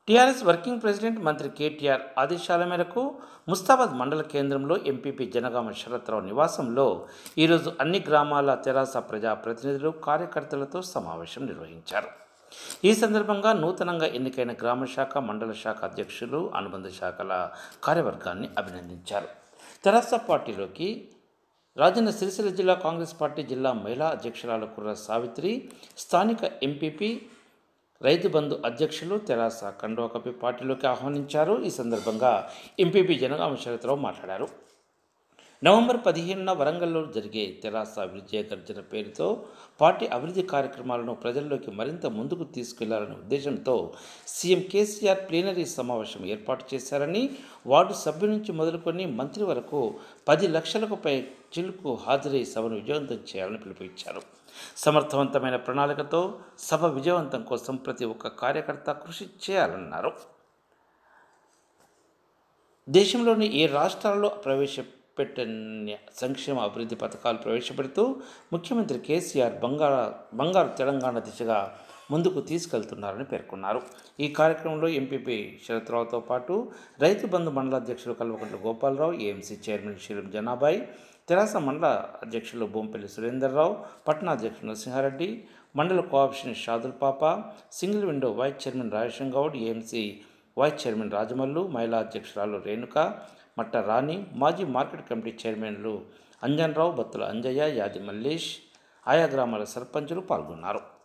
TRS working president మంత్రి కేటీఆర్ ఆదేశాల మేరకు ముస్తాబాద్ మండల కేంద్రంలో ఎంపీపీ జనగామ శరత్రావు నివాసంలో ఈరోజు అన్ని గ్రామాల తెరాస ప్రజా ప్రతినిధులు కార్యకర్తలతో సమావేశం నిర్వహించారు ఈ సందర్భంగా నూతనంగా ఎన్నికైన గ్రామ శాఖ మండల శాఖ అధ్యక్షులు అనుబంధ శాఖల కార్యవర్గాన్ని అభినందించారు తెరాస పార్టీలోకి రాజన్న సిరిసిల్ల జిల్లా కాంగ్రెస్ పార్టీ జిల్లా మహిళా అధ్యక్షురాలు కుర్ర సావిత్రి స్థానిక ఎంపీపీ రైతు బంధు అధ్యక్షులు తెరాస కండువా కప్పి పార్టీలోకి ఆహ్వానించారు ఈ సందర్భంగా ఎంపీపీ జనగామ శరత్రావు మాట్లాడారు నవంబర్ పదిహేనున వరంగల్లో జరిగే తెరాస విజయ గర్జన పేరుతో పార్టీ అభివృద్ధి కార్యక్రమాలను ప్రజల్లోకి మరింత ముందుకు తీసుకెళ్లాలనే ఉద్దేశంతో సీఎం కేసీఆర్ ప్లీనరీ సమావేశం ఏర్పాటు చేశారని వార్డు సభ్యు నుంచి మొదలుకొని మంత్రి వరకు పది లక్షలకు పై చిలుకు హాజరై సభను విజయవంతం చేయాలని పిలుపునిచ్చారు సమర్థవంతమైన ప్రణాళికతో సభ విజయవంతం కోసం ప్రతి ఒక్క కార్యకర్త కృషి చేయాలన్నారు దేశంలోని ఏ రాష్ట్రాల్లో ప్రవేశపెట్టిన సంక్షేమ అభివృద్ధి పథకాలు ప్రవేశపెడుతూ ముఖ్యమంత్రి కేసీఆర్ బంగారు బంగారు తెలంగాణ దిశగా ముందుకు తీసుకెళ్తున్నారని పేర్కొన్నారు ఈ కార్యక్రమంలో ఎంపీపీ శరత్రావుతో పాటు రైతు బంధు మండల అధ్యక్షులు కల్వకుంట్ల గోపాలరావు ఏఎంసీ చైర్మన్ శీలం జనాబాయ్ తెరాస మండల అధ్యక్షులు బొంపల్లి సురేందర్రావు పట్టణ అధ్యక్షులు నరసింహారెడ్డి మండల కోఆప్షన్ షాదుల్ పాప single window vice chairman Rajesham Goud AMC vice chairman Rajamallu మహిళా అధ్యక్షురాలు రేణుక మట్ట రాణి మాజీ మార్కెట్ కమిటీ చైర్మన్లు అంజన్రావు బత్తుల అంజయ్య యాది మల్లేష్ ఆయా గ్రామాల సర్పంచులు పాల్గొన్నారు